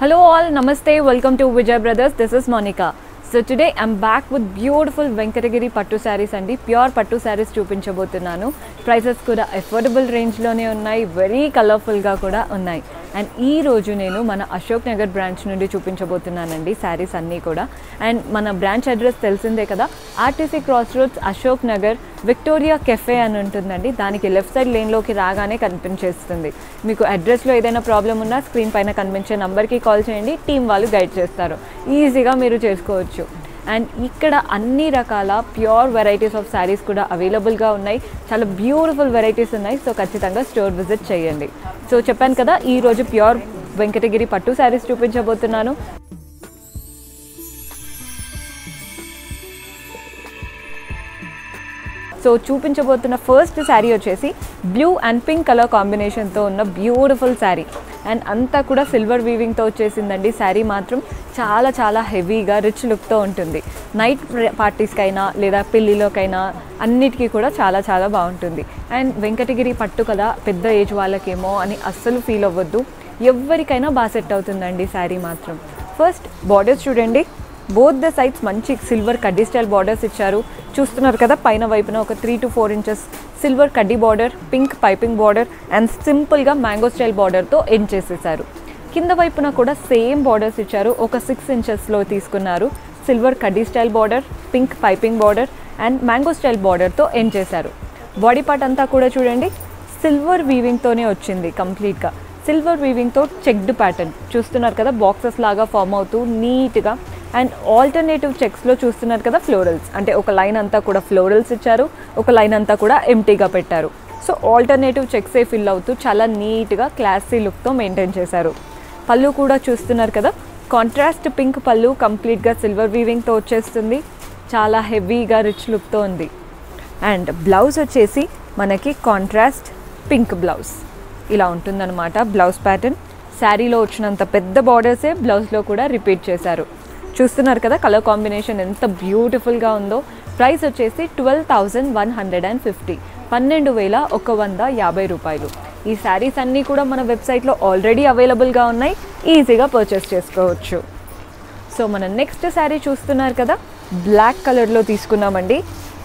Hello all, namaste, welcome to Vijay Brothers. This is Monica. So today I'm back with beautiful Venkatagiri పట్టు శారీస్ అండి pure పట్టు శారీస్ చూపించబోతున్నాను prices కూడా affordable రేంజ్లోనే ఉన్నాయి very కలర్ఫుల్గా కూడా ఉన్నాయి అండ్ ఈ రోజు నేను మన అశోక్ నగర్ బ్రాంచ్ నుండి చూపించబోతున్నానండి శారీస్ అన్నీ కూడా అండ్ మన బ్రాంచ్ అడ్రస్ తెలిసిందే కదా RTC cross roads Ashok Nagar Victoria cafe అని ఉంటుందండి దానికి లెఫ్ట్ సైడ్ లేన్లోకి రాగానే కనిపించేస్తుంది మీకు అడ్రస్లో ఏదైనా ప్రాబ్లం ఉన్నా స్క్రీన్ పైన కనిపించే నంబర్కి కాల్ చేయండి టీం వాళ్ళు గైడ్ చేస్తారు ఈజీగా మీరు చేసుకోవచ్చు అండ్ ఇక్కడ అన్ని రకాల ప్యూర్ వెరైటీస్ ఆఫ్ శారీస్ కూడా అవైలబుల్గా ఉన్నాయి చాలా బ్యూటిఫుల్ వెరైటీస్ ఉన్నాయి సో ఖచ్చితంగా స్టోర్ విజిట్ చేయండి సో చెప్పాను కదా ఈరోజు ప్యూర్ వెంకటగిరి పట్టు శారీస్ చూపించబోతున్నాను సో చూపించబోతున్న ఫస్ట్ శారీ వచ్చేసి బ్లూ అండ్ పింక్ కలర్ కాంబినేషన్తో ఉన్న బ్యూటిఫుల్ శారీ అండ్ అంతా కూడా సిల్వర్ వీవింగ్తో వచ్చేసిందండి శారీ మాత్రం చాలా చాలా హెవీగా రిచ్ లుక్తో ఉంటుంది నైట్ పార్టీస్కైనా లేదా పెళ్ళిలోకైనా అన్నిటికీ కూడా చాలా చాలా బాగుంటుంది అండ్ వెంకటగిరి పట్టు కదా పెద్ద ఏజ్ వాళ్ళకేమో అని అస్సలు ఫీల్ అవ్వద్దు ఎవరికైనా బాగా సెట్ అవుతుందండి శారీ మాత్రం ఫస్ట్ బార్డర్స్ చూడండి బోత్ ద సైడ్స్ మంచి సిల్వర్ కడ్డీ స్టైల్ బార్డర్స్ ఇచ్చారు చూస్తున్నారు కదా పైన వైపున ఒక three to four inches silver కడ్డీ border pink piping border and సింపుల్గా మ్యాంగో స్టైల్ బార్డర్తో ఎండ్ చేసేసారు కింద వైపున కూడా సేమ్ బార్డర్స్ ఇచ్చారు ఒక సిక్స్ ఇంచెస్లో తీసుకున్నారు సిల్వర్ కడ్డీ style border pink piping border and mango style బార్డర్తో ఎండ్ చేశారు బాడీ పార్ట్ అంతా కూడా చూడండి సిల్వర్ వీవింగ్తోనే వచ్చింది కంప్లీట్గా సిల్వర్ వీవింగ్తో చెక్డ్ ప్యాటర్న్ చూస్తున్నారు కదా బాక్సెస్ లాగా ఫామ్ అవుతూ నీట్గా అండ్ ఆల్టర్నేటివ్ చెక్స్లో చూస్తున్నారు కదా ఫ్లోరల్స్ అంటే ఒక లైన్ అంతా కూడా ఫ్లోరల్స్ ఇచ్చారు ఒక లైన్ అంతా కూడా ఎంటీగా పెట్టారు సో ఆల్టర్నేటివ్ చెక్సే ఫిల్ అవుతూ చాలా నీట్గా క్లాసీ లుక్తో మెయింటైన్ చేశారు పళ్ళు కూడా చూస్తున్నారు కదా కాంట్రాస్ట్ పింక్ పళ్ళు కంప్లీట్గా సిల్వర్ వీవింగ్తో వచ్చేస్తుంది చాలా హెవీగా రిచ్ లుక్తో ఉంది అండ్ బ్లౌజ్ వచ్చేసి మనకి కాంట్రాస్ట్ పింక్ బ్లౌజ్ ఇలా ఉంటుందన్నమాట బ్లౌజ్ ప్యాటర్న్ శారీలో వచ్చినంత పెద్ద బార్డర్సే బ్లౌజ్లో కూడా రిపీట్ చేశారు చూస్తున్నారు కదా కలర్ కాంబినేషన్ ఎంత బ్యూటిఫుల్గా ఉందో ప్రైస్ వచ్చేసి twelve thousand one hundred and fifty పన్నెండు వేల ఒక వంద యాభై రూపాయలు ఈ శారీస్ అన్నీ కూడా మన వెబ్సైట్లో ఆల్రెడీ అవైలబుల్గా ఉన్నాయి ఈజీగా పర్చేస్ చేసుకోవచ్చు సో మన నెక్స్ట్ శారీ చూస్తున్నారు కదా బ్లాక్ కలర్లో తీసుకున్నామండి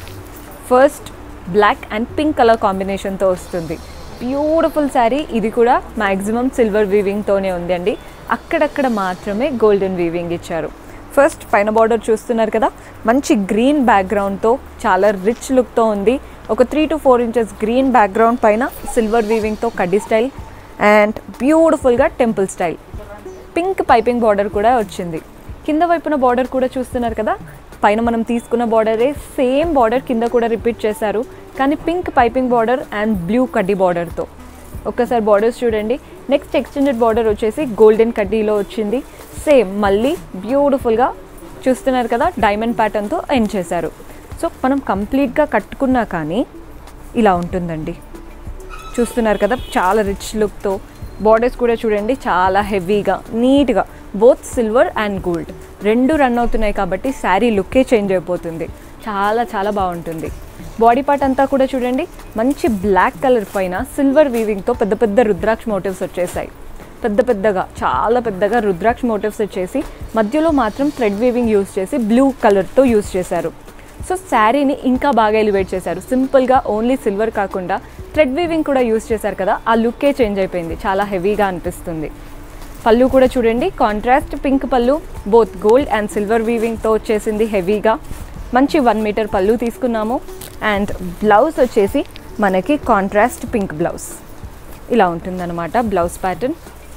first black and pink colour కాంబినేషన్తో వస్తుంది బ్యూటిఫుల్ శారీ ఇది కూడా మ్యాక్సిమం సిల్వర్ వీవింగ్తోనే ఉంది అండి అక్కడక్కడ మాత్రమే గోల్డెన్ వీవింగ్ ఇచ్చారు ఫస్ట్ పైన బార్డర్ చూస్తున్నారు కదా మంచి గ్రీన్ బ్యాక్గ్రౌండ్తో చాలా రిచ్ లుక్తో ఉంది ఒక three to four inches green background పైన సిల్వర్ వీవింగ్తో కడ్డీ స్టైల్ అండ్ బ్యూటిఫుల్గా temple style pink piping border కూడా వచ్చింది కింద వైపున బార్డర్ కూడా చూస్తున్నారు కదా పైన మనం తీసుకున్న బార్డరే సేమ్ బార్డర్ కింద కూడా రిపీట్ చేశారు కానీ pink piping border and blue కడ్డీ బార్డర్తో ఒక్కసారి బార్డర్స్ చూడండి నెక్స్ట్ ఎక్స్టెండెడ్ బార్డర్ వచ్చేసి గోల్డెన్ కడ్డీలో వచ్చింది సేమ్ మళ్ళీ బ్యూటిఫుల్గా చూస్తున్నారు కదా డైమండ్ ప్యాటర్న్తో ఎండ్ చేశారు సో మనం కంప్లీట్గా కట్టుకున్నా కానీ ఇలా ఉంటుందండి చూస్తున్నారు కదా చాలా రిచ్ లుక్తో బార్డర్స్ కూడా చూడండి చాలా హెవీగా నీట్గా బోత్ సిల్వర్ అండ్ గోల్డ్ రెండు రన్ అవుతున్నాయి కాబట్టి శారీ లుక్కే చేంజ్ అయిపోతుంది చాలా చాలా బాగుంటుంది బాడీ పార్ట్ అంతా కూడా చూడండి మంచి బ్లాక్ కలర్ పైన సిల్వర్ వీవింగ్తో పెద్ద పెద్ద రుద్రాక్ష మోటివ్స్ వచ్చేసాయి పెద్ద పెద్దగా చాలా పెద్దగా రుద్రాక్ష మోటివ్స్ వచ్చేసి మధ్యలో మాత్రం థ్రెడ్ వీవింగ్ యూస్ చేసి బ్లూ కలర్తో యూస్ చేశారు సో శారీని ఇంకా బాగా ఎలివేట్ చేశారు సింపుల్గా ఓన్లీ సిల్వర్ కాకుండా థ్రెడ్ వీవింగ్ కూడా యూస్ చేశారు కదా ఆ లుక్కే చేంజ్ అయిపోయింది చాలా హెవీగా అనిపిస్తుంది పళ్ళు కూడా చూడండి కాంట్రాస్ట్ పింక్ పళ్ళు బోత్ గోల్డ్ అండ్ సిల్వర్ వీవింగ్తో వచ్చేసింది హెవీగా మంచి వన్ మీటర్ పళ్ళు తీసుకున్నాము అండ్ బ్లౌజ్ వచ్చేసి మనకి కాంట్రాస్ట్ పింక్ బ్లౌజ్ ఇలా ఉంటుందన్నమాట బ్లౌజ్ ప్యాటర్న్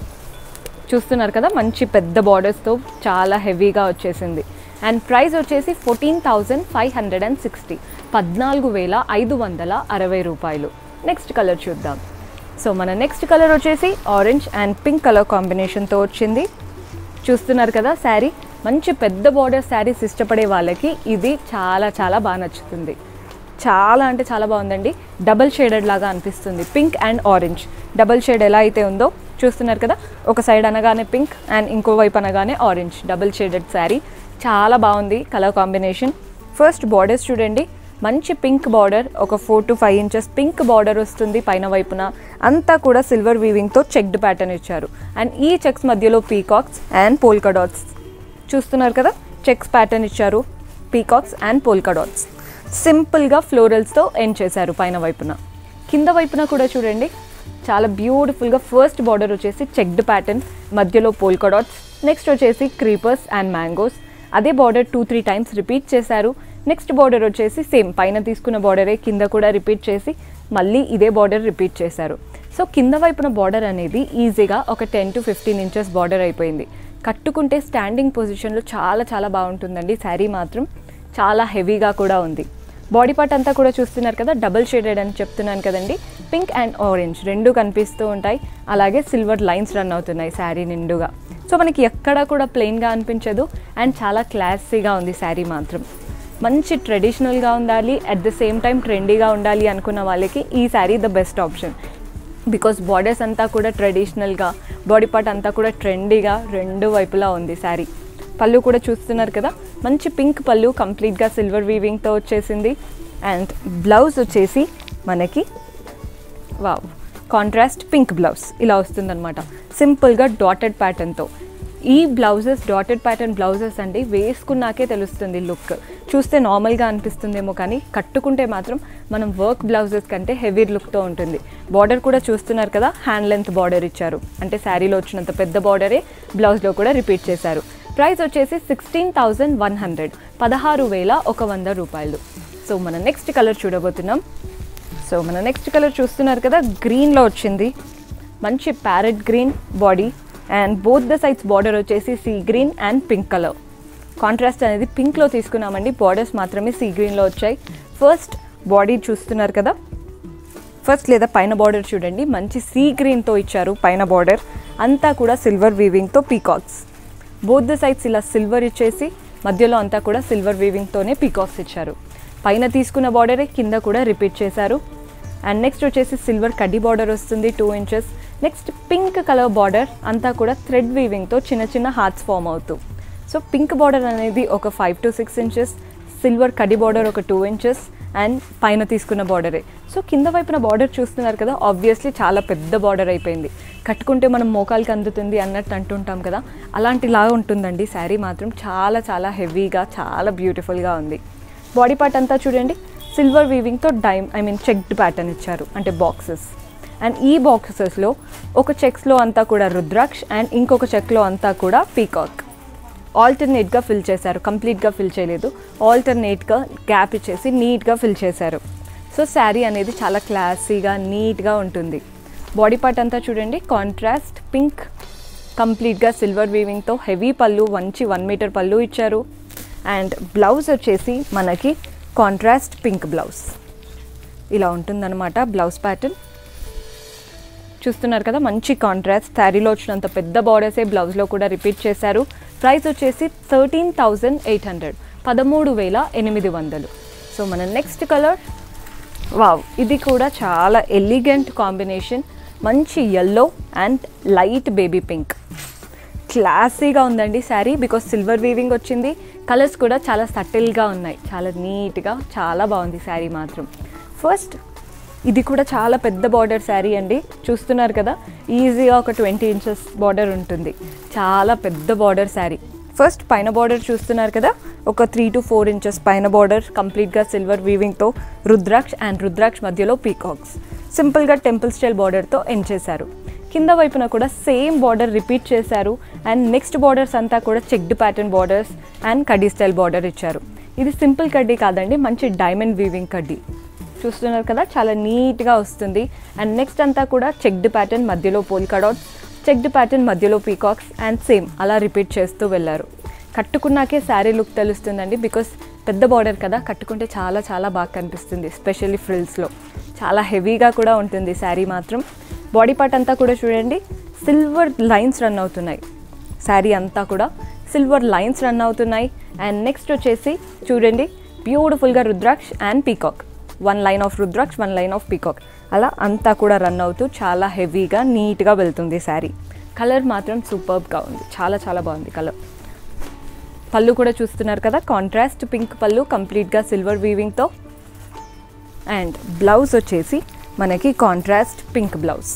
చూస్తున్నారు కదా మంచి పెద్ద బార్డర్స్తో చాలా హెవీగా వచ్చేసింది అండ్ ప్రైస్ వచ్చేసి fourteen thousand five hundred and sixty పద్నాలుగు వేల ఐదు వందల అరవై రూపాయలు నెక్స్ట్ కలర్ చూద్దాం సో మన నెక్స్ట్ కలర్ వచ్చేసి ఆరెంజ్ అండ్ పింక్ కలర్ కాంబినేషన్తో వచ్చింది చూస్తున్నారు కదా శారీ మంచి పెద్ద బార్డర్ శారీస్ ఇష్టపడే వాళ్ళకి ఇది చాలా చాలా బాగా నచ్చుతుంది చాలా అంటే చాలా బాగుందండి డబల్ షేడెడ్ లాగా అనిపిస్తుంది pink and orange double shade ఎలా అయితే ఉందో చూస్తున్నారు కదా ఒక సైడ్ అనగానే పింక్ అండ్ ఇంకో వైపు అనగానే ఆరెంజ్ డబల్ షేడెడ్ శారీ చాలా బాగుంది కలర్ కాంబినేషన్ ఫస్ట్ బార్డర్స్ చూడండి మంచి పింక్ బార్డర్ ఒక four to five inches pink border వస్తుంది పైన వైపున అంతా కూడా సిల్వర్ వీవింగ్తో చెక్డ్ ప్యాటర్న్ ఇచ్చారు అండ్ ఈ చెక్స్ మధ్యలో పీకాక్స్ అండ్ పోల్కా డాట్స్ చూస్తున్నారు కదా చెక్స్ ప్యాటర్న్ ఇచ్చారు పీకాక్స్ అండ్ పోల్కా డాట్స్ సింపుల్గా ఫ్లోరల్స్తో ఎండ్ చేశారు పైన వైపున కింద వైపున కూడా చూడండి చాలా బ్యూటిఫుల్గా ఫస్ట్ బార్డర్ వచ్చేసి చెక్డ్ ప్యాటర్న్ మధ్యలో పోల్కా డాట్స్ నెక్స్ట్ వచ్చేసి క్రీపర్స్ అండ్ మ్యాంగోస్ అదే border two three times repeat చేశారు నెక్స్ట్ బార్డర్ వచ్చేసి సేమ్ పైన తీసుకున్న బార్డరే కింద కూడా రిపీట్ చేసి మళ్ళీ ఇదే బార్డర్ రిపీట్ చేశారు సో కింద వైపున బార్డర్ అనేది ఈజీగా ఒక ten to fifteen inches border అయిపోయింది కట్టుకుంటే స్టాండింగ్ పొజిషన్లో చాలా చాలా బాగుంటుందండి శారీ మాత్రం చాలా హెవీగా కూడా ఉంది బాడీ పార్ట్ అంతా కూడా చూస్తున్నారు కదా డబుల్ షేడెడ్ అని చెప్తున్నాను కదండి పింక్ అండ్ ఆరెంజ్ రెండు కనిపిస్తూ ఉంటాయి అలాగే సిల్వర్ లైన్స్ రన్ అవుతున్నాయి శారీ నిండుగా సో మనకి ఎక్కడా కూడా ప్లెయిన్గా అనిపించదు అండ్ చాలా క్లాసీగా ఉంది శారీ మాత్రం మంచి ట్రెడిషనల్గా ఉండాలి అట్ ద సేమ్ టైం ట్రెండీగా ఉండాలి అనుకున్న వాళ్ళకి ఈ sari the best option because borders అంతా కూడా ట్రెడిషనల్గా బాడీ పార్ట్ అంతా కూడా ట్రెండీగా రెండు వైపులా ఉంది శారీ పళ్ళు కూడా చూస్తున్నారు కదా మంచి పింక్ పళ్ళు కంప్లీట్గా సిల్వర్ వీవింగ్తో వచ్చేసింది అండ్ బ్లౌజ్ వచ్చేసి మనకి వావ్ కాంట్రాస్ట్ పింక్ బ్లౌజ్ ఇలా వస్తుందన్నమాట సింపుల్గా డాటెడ్ ప్యాటర్న్తో ఈ బ్లౌజెస్ డాటెడ్ ప్యాటర్న్ బ్లౌజెస్ అండి వేసుకున్నాకే తెలుస్తుంది లుక్ చూస్తే నార్మల్గా అనిపిస్తుందేమో కానీ కట్టుకుంటే మాత్రం మనం వర్క్ బ్లౌజెస్ కంటే హెవీ లుక్తో ఉంటుంది బార్డర్ కూడా చూస్తున్నారు కదా హ్యాండ్ లెంత్ బార్డర్ ఇచ్చారు అంటే శారీలో వచ్చినంత పెద్ద బార్డరే బ్లౌజ్లో కూడా రిపీట్ చేశారు ప్రైస్ వచ్చేసి సిక్స్టీన్ థౌజండ్ వన్ హండ్రెడ్ పదహారు వేల ఒక వంద రూపాయలు సో మన నెక్స్ట్ కలర్ చూడబోతున్నాం సో మన నెక్స్ట్ కలర్ చూస్తున్నారు కదా గ్రీన్లో వచ్చింది మంచి parrot green body and both the sides border వచ్చేసి sea green and pink colour contrast అనేది పింక్లో తీసుకున్నామండి బార్డర్స్ మాత్రమే సీ గ్రీన్లో వచ్చాయి ఫస్ట్ బాడీ చూస్తున్నారు కదా ఫస్ట్ లేదా పైన బార్డర్ చూడండి మంచి సీ గ్రీన్తో ఇచ్చారు పైన బార్డర్ అంతా కూడా సిల్వర్ వీవింగ్తో పీకాక్స్ బోత్ ద సైడ్స్ ఇలా సిల్వర్ ఇచ్చేసి మధ్యలో అంతా కూడా సిల్వర్ వీవింగ్తోనే పీకాక్స్ ఇచ్చారు పైన తీసుకున్న బార్డరే కింద కూడా రిపీట్ చేశారు అండ్ నెక్స్ట్ వచ్చేసి సిల్వర్ కడ్డీ బార్డర్ వస్తుంది two inches next pink colour border అంతా కూడా థ్రెడ్ వీవింగ్తో చిన్న చిన్న హార్ట్స్ ఫామ్ అవుతూ సో పింక్ బార్డర్ అనేది ఒక five to six inches silver కడ్డీ బార్డర్ ఒక టూ ఇంచెస్ అండ్ పైన తీసుకున్న బార్డరే సో కింద వైపున బార్డర్ చూస్తున్నారు కదా ఆబ్వియస్లీ చాలా పెద్ద బార్డర్ అయిపోయింది కట్టుకుంటే మనం మోకాలకి అందుతుంది అన్నట్టు అంటుంటాం కదా అలాంటిలా ఉంటుందండి శారీ మాత్రం చాలా చాలా హెవీగా చాలా బ్యూటిఫుల్గా ఉంది బాడీ పార్ట్ అంతా చూడండి సిల్వర్ వీవింగ్తో డైమ్ ఐ మీన్ చెక్డ్ ప్యాటర్న్ ఇచ్చారు అంటే బాక్సెస్ అండ్ ఈ బాక్సెస్లో ఒక చెక్స్లో అంతా కూడా రుద్రాక్ష్ అండ్ ఇంకొక చెక్లో అంతా కూడా పీకాక్ ఆల్టర్నేట్గా ఫిల్ చేశారు కంప్లీట్గా ఫిల్ చేయలేదు ఆల్టర్నేట్గా గ్యాప్ ఇచ్చేసి నీట్గా ఫిల్ చేశారు సో శారీ అనేది చాలా క్లాసీగా నీట్గా ఉంటుంది బాడీ పార్ట్ అంతా చూడండి కాంట్రాస్ట్ పింక్ కంప్లీట్గా సిల్వర్ వీవింగ్తో హెవీ పళ్ళు మంచి వన్ మీటర్ పళ్ళు ఇచ్చారు అండ్ బ్లౌజ్ వచ్చేసి మనకి కాంట్రాస్ట్ పింక్ బ్లౌజ్ ఇలా ఉంటుందన్నమాట బ్లౌజ్ ప్యాటర్న్ చూస్తున్నారు కదా మంచి కాంట్రాస్ట్ శారీలో వచ్చినంత పెద్ద బార్డర్సే బ్లౌజ్లో కూడా రిపీట్ చేశారు ప్రైస్ వచ్చేసి థర్టీన్ థౌజండ్ ఎయిట్ హండ్రెడ్ పదమూడు వేల ఎనిమిది వందలు సో మన నెక్స్ట్ కలర్ వావ్ ఇది కూడా చాలా ఎలిగెంట్ కాంబినేషన్ మంచి yellow and light baby pink క్లాసీగా ఉందండి శారీ బికాస్ సిల్వర్ వీవింగ్ వచ్చింది కలర్స్ కూడా చాలా సటిల్గా ఉన్నాయి చాలా నీట్గా చాలా బాగుంది శారీ మాత్రం ఫస్ట్ ఇది కూడా చాలా పెద్ద బార్డర్ శారీ అండి చూస్తున్నారు కదా ఈజీగా ఒక ట్వంటీ ఇంచెస్ బార్డర్ ఉంటుంది చాలా పెద్ద బార్డర్ శారీ ఫస్ట్ పైన బార్డర్ చూస్తున్నారు కదా ఒక త్రీ టు ఫోర్ ఇంచెస్ పైన బార్డర్ కంప్లీట్గా సిల్వర్ వీవింగ్తో రుద్రాక్ష్ అండ్ రుద్రాక్ష్ మధ్యలో పీకాక్స్ సింపుల్గా టెంపుల్ స్టైల్ బార్డర్తో ఎండ్ చేశారు కింద వైపున కూడా సేమ్ బార్డర్ రిపీట్ చేశారు అండ్ నెక్స్ట్ బార్డర్స్ అంతా కూడా చెక్డ్ ప్యాటర్న్ బార్డర్స్ అండ్ కడ్డీ స్టైల్ బార్డర్ ఇచ్చారు ఇది సింపుల్ కడ్డీ కాదండి మంచి డైమండ్ వీవింగ్ కడ్డీ చూస్తున్నారు కదా చాలా నీట్గా వస్తుంది అండ్ నెక్స్ట్ అంతా కూడా చెక్డ్ ప్యాటర్న్ మధ్యలో పోల్కా డాట్స్ చెక్డ్ ప్యాటర్న్ మధ్యలో పీకాక్స్ అండ్ సేమ్ అలా రిపీట్ చేస్తూ వెళ్ళారు కట్టుకున్నాకే శారీ లుక్ తెలుస్తుందండి బికాస్ పెద్ద బార్డర్ కదా కట్టుకుంటే చాలా చాలా బాగా కనిపిస్తుంది స్పెషల్లీ ఫ్రిల్స్లో చాలా హెవీగా కూడా ఉంటుంది శారీ మాత్రం బాడీ పార్ట్ అంతా కూడా చూడండి సిల్వర్ లైన్స్ రన్ అవుతున్నాయి శారీ అంతా కూడా సిల్వర్ లైన్స్ రన్ అవుతున్నాయి అండ్ నెక్స్ట్ వచ్చేసి చూడండి బ్యూటిఫుల్గా rudraksh and peacock one line of rudraksh one line of peacock అలా అంతా కూడా రన్ అవుతూ చాలా హెవీగా నీట్గా వెళ్తుంది శారీ కలర్ మాత్రం సూపర్బ్గా ఉంది చాలా చాలా బాగుంది కలర్ పళ్ళు కూడా చూస్తున్నారు కదా కాంట్రాస్ట్ పింక్ పళ్ళు కంప్లీట్గా సిల్వర్ వీవింగ్తో అండ్ బ్లౌజ్ వచ్చేసి మనకి కాంట్రాస్ట్ పింక్ బ్లౌజ్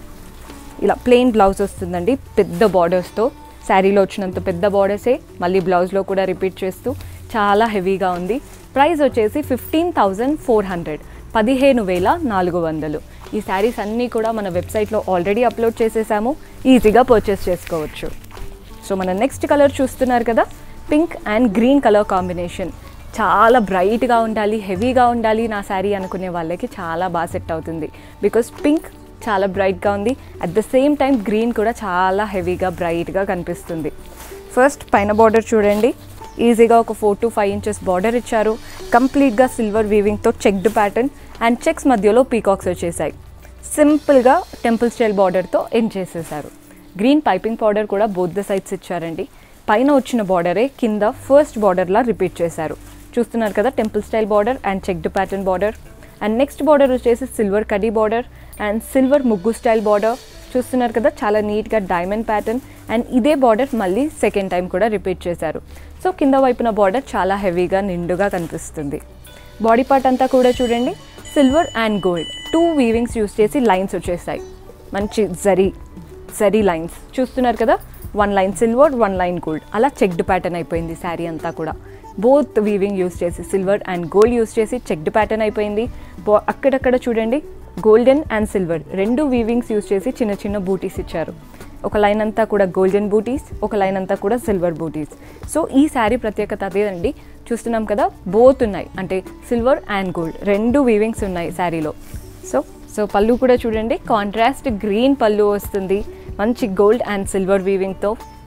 ఇలా ప్లెయిన్ బ్లౌజ్ వస్తుందండి పెద్ద బార్డర్స్తో శారీలో వచ్చినంత పెద్ద బార్డర్సే మళ్ళీ బ్లౌజ్లో కూడా రిపీట్ చేస్తూ చాలా హెవీగా ఉంది ప్రైస్ వచ్చేసి ఫిఫ్టీన్ థౌజండ్ ఫోర్ హండ్రెడ్ పదిహేను వేల నాలుగు వందలు ఈ శారీస్ అన్నీ కూడా మన వెబ్సైట్లో ఆల్రెడీ అప్లోడ్ చేసేసాము ఈజీగా పర్చేస్ చేసుకోవచ్చు సో మన నెక్స్ట్ కలర్ చూస్తున్నారు కదా pink and green colour combination చాలా బ్రైట్గా ఉండాలి హెవీగా ఉండాలి నా శారీ అనుకునే వాళ్ళకి చాలా బాగా సెట్ అవుతుంది బికాస్ పింక్ చాలా బ్రైట్గా ఉంది at the same time green కూడా చాలా హెవీగా బ్రైట్గా కనిపిస్తుంది ఫస్ట్ పైన బార్డర్ చూడండి ఈజీగా ఒక four to five inches border ఇచ్చారు కంప్లీట్గా సిల్వర్ వీవింగ్తో చెక్డ్ ప్యాటర్న్ అండ్ చెక్స్ మధ్యలో పీకాక్స్ వచ్చేసాయి సింపుల్గా టెంపుల్ స్టైల్ బార్డర్తో ఎండ్ చేసేసారు గ్రీన్ పైపింగ్ పౌడర్ కూడా బోత్ ద సైడ్స్ ఇచ్చారండి పైన వచ్చిన బార్డరే కింద ఫస్ట్ బార్డర్లా రిపీట్ చేశారు చూస్తున్నారు కదా temple style border and checked pattern border and next border వచ్చేసి సిల్వర్ కడీ బార్డర్ అండ్ సిల్వర్ ముగ్గు స్టైల్ బార్డర్ చూస్తున్నారు కదా చాలా నీట్గా డైమండ్ ప్యాటర్న్ అండ్ ఇదే బార్డర్ మళ్ళీ సెకండ్ టైం కూడా రిపీట్ చేశారు సో కింద వైపున బార్డర్ చాలా హెవీగా నిండుగా కనిపిస్తుంది బాడీ పార్ట్ అంతా కూడా చూడండి silver and gold two weavings use చేసి లైన్స్ వచ్చేసాయి మంచి జరీ జరీ లైన్స్ చూస్తున్నారు కదా one line silver one line gold అలా చెక్డ్ ప్యాటర్న్ అయిపోయింది శారీ అంతా కూడా బోత్ వీవింగ్ యూస్ చేసి సిల్వర్ అండ్ గోల్డ్ యూస్ చేసి చెక్డ్ ప్యాటర్న్ అయిపోయింది బో అక్కడక్కడ చూడండి గోల్డెన్ అండ్ సిల్వర్ రెండు వీవింగ్స్ యూస్ చేసి చిన్న చిన్న బూటీస్ ఇచ్చారు ఒక లైన్ అంతా కూడా గోల్డెన్ బూటీస్ ఒక లైన్ అంతా కూడా సిల్వర్ బూటీస్ సో ఈ శారీ ప్రత్యేకత అదేనండి చూస్తున్నాం కదా బోత్ ఉన్నాయి అంటే సిల్వర్ అండ్ గోల్డ్ రెండు వీవింగ్స్ ఉన్నాయి శారీలో సో సో పళ్ళు కూడా చూడండి కాంట్రాస్ట్ గ్రీన్ పళ్ళు వస్తుంది మంచి గోల్డ్ అండ్ సిల్వర్ వీవింగ్తో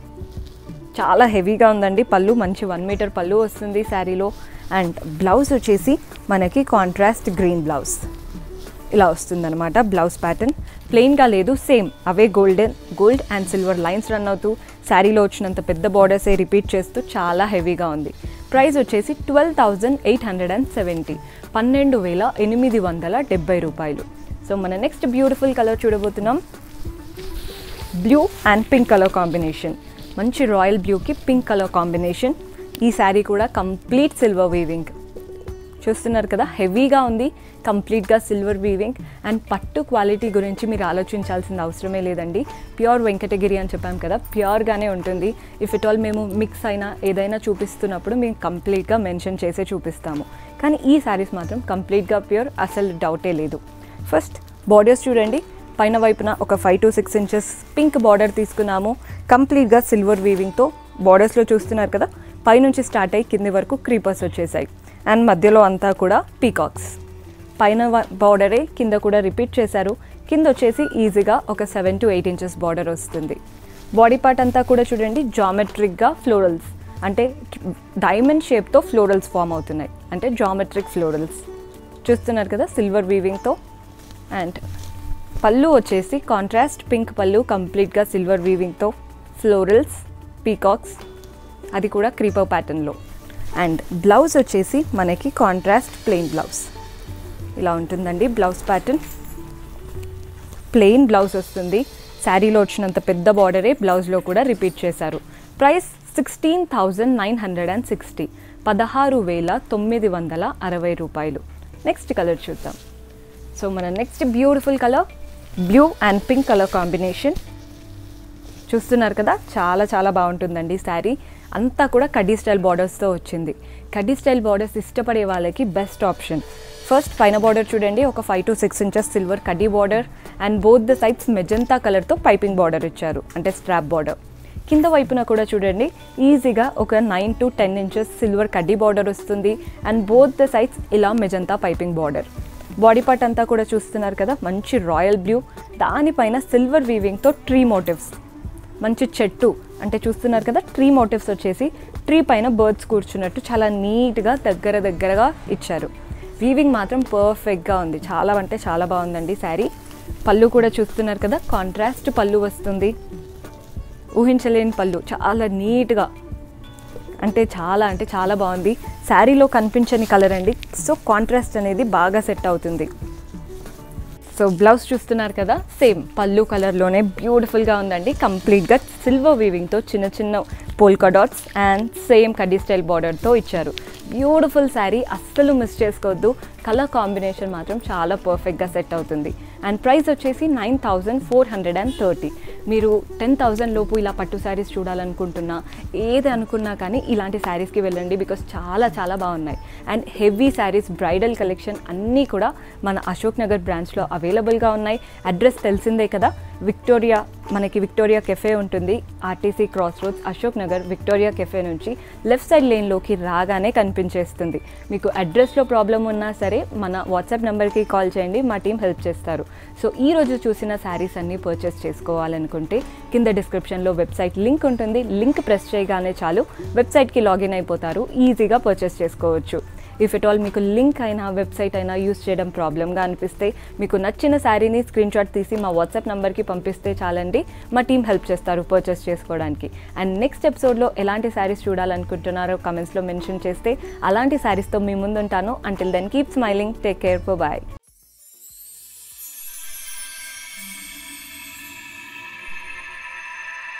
చాలా హెవీగా ఉందండి పళ్ళు మంచి వన్ మీటర్ పళ్ళు వస్తుంది శారీలో అండ్ బ్లౌజ్ వచ్చేసి మనకి కాంట్రాస్ట్ గ్రీన్ బ్లౌజ్ ఇలా వస్తుందన్నమాట బ్లౌజ్ ప్యాటర్న్ ప్లెయిన్గా లేదు సేమ్ అవే golden gold and silver lines run అవుతూ శారీలో వచ్చినంత పెద్ద బార్డర్సే రిపీట్ చేస్తూ చాలా హెవీగా ఉంది ప్రైస్ వచ్చేసి twelve thousand eight hundred and seventy పన్నెండు వేల ఎనిమిది వందల డెబ్బై రూపాయలు సో మన నెక్స్ట్ బ్యూటిఫుల్ కలర్ చూడబోతున్నాం blue and pink colour combination మంచి రాయల్ బ్లూకి పింక్ కలర్ కాంబినేషన్ ఈ శారీ కూడా కంప్లీట్ సిల్వర్ వీవింగ్ చూస్తున్నారు కదా హెవీగా ఉంది కంప్లీట్గా సిల్వర్ వీవింగ్ అండ్ పట్టు క్వాలిటీ గురించి మీరు ఆలోచించాల్సిన అవసరమే లేదండి ప్యూర్ వెంకటగిరి అని చెప్పాం కదా ప్యూర్గానే ఉంటుంది ఇఫ్ ఇట్ ఆల్ మేము మిక్స్ అయినా ఏదైనా చూపిస్తున్నప్పుడు మేము కంప్లీట్గా మెన్షన్ చేసే చూపిస్తాము కానీ ఈ శారీస్ మాత్రం కంప్లీట్గా ప్యూర్ అసలు డౌటే లేదు ఫస్ట్ బార్డర్స్ చూడండి పైన వైపున ఒక five to six inches pink border తీసుకున్నాము కంప్లీట్గా సిల్వర్ వీవింగ్తో బార్డర్స్లో చూస్తున్నారు కదా పైనుంచి స్టార్ట్ అయ్యి కింది వరకు క్రీపర్స్ వచ్చేసాయి అండ్ మధ్యలో అంతా కూడా పీకాక్స్ పైన బార్డరే కింద కూడా రిపీట్ చేశారు కింద వచ్చేసి ఈజీగా ఒక seven to eight inches border వస్తుంది బాడీ పార్ట్ అంతా కూడా చూడండి జామెట్రిక్గా ఫ్లోరల్స్ అంటే డైమండ్ షేప్తో ఫ్లోరల్స్ ఫామ్ అవుతున్నాయి అంటే జామెట్రిక్ ఫ్లోరల్స్ చూస్తున్నారు కదా సిల్వర్ వీవింగ్తో అండ్ పళ్ళు వచ్చేసి కాంట్రాస్ట్ పింక్ పళ్ళు కంప్లీట్గా సిల్వర్ వీవింగ్తో ఫ్లోరల్స్ పీకాక్స్ అది కూడా క్రీపర్ ప్యాటర్న్లో అండ్ బ్లౌజ్ వచ్చేసి మనకి కాంట్రాస్ట్ ప్లెయిన్ బ్లౌజ్ ఇలా ఉంటుందండి బ్లౌజ్ ప్యాటర్న్ ప్లెయిన్ బ్లౌజ్ వస్తుంది శారీలో వచ్చినంత పెద్ద బార్డరే బ్లౌజ్లో కూడా రిపీట్ చేశారు price sixteen thousand nine hundred and sixty పదహారు వేల తొమ్మిది వందల అరవై రూపాయలు నెక్స్ట్ కలర్ చూద్దాం సో మన next beautiful colour blue and pink colour combination చూస్తున్నారు కదా చాలా చాలా బాగుంటుందండి శారీ అంతా కూడా కడ్డీ స్టైల్ బార్డర్స్తో వచ్చింది కడ్డీ స్టైల్ బార్డర్స్ ఇష్టపడే వాళ్ళకి బెస్ట్ ఆప్షన్ ఫస్ట్ పైన బార్డర్ చూడండి ఒక five to six inches silver కడ్డీ border and both the sides magenta కలర్తో పైపింగ్ బార్డర్ ఇచ్చారు అంటే స్ట్రాప్ బార్డర్ కింద వైపున కూడా చూడండి ఈజీగా ఒక nine to ten inches silver కడ్డీ బార్డర్ వస్తుంది అండ్ బోత్ ద సైడ్స్ ఇలా magenta piping border body part అంతా కూడా చూస్తున్నారు కదా మంచి రాయల్ బ్లూ దానిపైన సిల్వర్ వీవింగ్తో ట్రీ మోటివ్స్ మంచి చెట్టు అంటే చూస్తున్నారు కదా ట్రీ మోటివ్స్ వచ్చేసి ట్రీ పైన బర్డ్స్ కూర్చున్నట్టు చాలా నీట్గా దగ్గర దగ్గరగా ఇచ్చారు వీవింగ్ మాత్రం పర్ఫెక్ట్గా ఉంది చాలా అంటే చాలా బాగుందండి శారీ పళ్ళు కూడా చూస్తున్నారు కదా కాంట్రాస్ట్ పళ్ళు వస్తుంది ఊహించలేని పళ్ళు చాలా నీట్గా అంటే చాలా అంటే చాలా బాగుంది శారీలో కనిపించని కలర్ అండి సో కాంట్రాస్ట్ అనేది బాగా సెట్ అవుతుంది సో బ్లౌజ్ చూస్తున్నారు కదా సేమ్ పళ్ళు కలర్లోనే బ్యూటిఫుల్గా ఉందండి కంప్లీట్గా సిల్వర్ వీవింగ్తో చిన్న చిన్న పోల్కా డాట్స్ అండ్ సేమ్ కడ్డీ స్టైల్ బార్డర్తో ఇచ్చారు బ్యూటిఫుల్ శారీ అస్సలు మిస్ చేసుకోవద్దు కలర్ కాంబినేషన్ మాత్రం చాలా పర్ఫెక్ట్గా సెట్ అవుతుంది అండ్ ప్రైస్ వచ్చేసి nine thousand four hundred and thirty మీరు టెన్ థౌజండ్ లోపు ఇలా పట్టు శారీస్ చూడాలనుకుంటున్నా ఏది అనుకున్నా కానీ ఇలాంటి శారీస్కి వెళ్ళండి బికాస్ చాలా చాలా బాగున్నాయి and heavy saris bridal collection అన్నీ కూడా మన అశోక్ నగర్ బ్రాంచ్లో అవైలబుల్గా ఉన్నాయి అడ్రస్ తెలిసిందే కదా విక్టోరియా మనకి విక్టోరియా కెఫే ఉంటుంది RTC cross roads Ashok Nagar Victoria cafe నుంచి లెఫ్ట్ సైడ్ లేన్లోకి రాగానే కనిపించేస్తుంది మీకు అడ్రస్లో ప్రాబ్లం ఉన్నా సరే మన వాట్సాప్ నెంబర్కి కాల్ చేయండి మా టీం హెల్ప్ చేస్తారు సో ఈ రోజు చూసిన శారీస్ అన్నీ పర్చేస్ చేసుకోవాలనుకుంటే కింద డిస్క్రిప్షన్లో వెబ్సైట్ లింక్ ఉంటుంది లింక్ ప్రెస్ చేయగానే చాలు వెబ్సైట్కి లాగిన్ అయిపోతారు ఈజీగా పర్చేస్ చేసుకోవచ్చు ఇఫ్ ఎట్ ఆల్ మీకు లింక్ అయినా వెబ్సైట్ అయినా యూస్ చేయడం ప్రాబ్లమ్గా అనిపిస్తే మీకు నచ్చిన శారీని స్క్రీన్ షాట్ తీసి మా వాట్సాప్ నెంబర్కి పంపిస్తే చాలండి మా టీం హెల్ప్ చేస్తారు పర్చేస్ చేసుకోవడానికి అండ్ నెక్స్ట్ ఎపిసోడ్లో ఎలాంటి శారీస్ చూడాలనుకుంటున్నారో కమెంట్స్లో మెన్షన్ చేస్తే అలాంటి శారీస్తో మీ ముందుంటాను until then keep smiling take care for bye